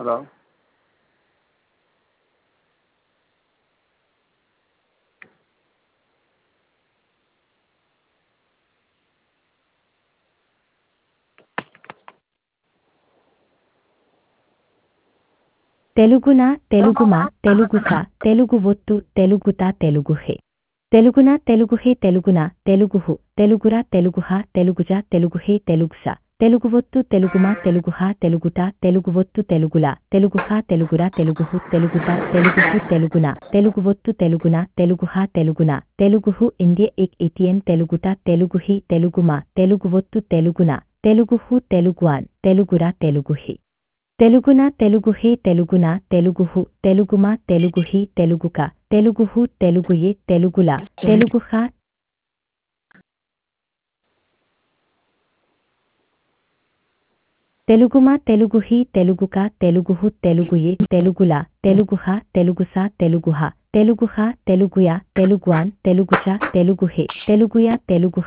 hello తెలుగున తెలుగుమ తెలుగుస తెలుగు ఒత్తు తెలుగుత తెలుగుహే తెలుగున తెలుగుహే తెలుగున తెలుగుహు తెలుగుర తెలుగుహ తెలుగుజ తెలుగుహే తెలుగుస తెలుగు ఒత్తు తెలుగుమ తెలుగుహ తెలుగుట తెలుగు ఒత్తు తెలుగుల తెలుగుహ తెలుగుర తెలుగుహు తెలుగుట తెలుగుహు తెలుగున తెలుగు ఒత్తు తెలుగున తెలుగుహ తెలుగున తెలుగుహు ఇండియ ఇక్ ఇటియన్ తెలుగుట తెలుగుహి తెలుగుమ తెలుగు ఒత్తు తెలుగున తెలుగుహు తెలుగువాన్ తెలుగుర తెలుగుహి తెలుగున తెలుగుహే తెలుగున తెలుగుహు తెలుగుమ తెలుగుహి తెలుగుక తెలుగుహు తెలుగుయే తెలుగుల తెలుగుహ తెలుగుమ తెలుగుహి తెలుగుక తెలుగుహు తెలుగుయే తెలుగుల తెలుగుహ తెలుగుస తెలుగుహ తెలుగుహ తెలుగుయ తెలుగువాన్ తెలుగుచ తెలుగుహే తెలుగుయ తెలుగుహ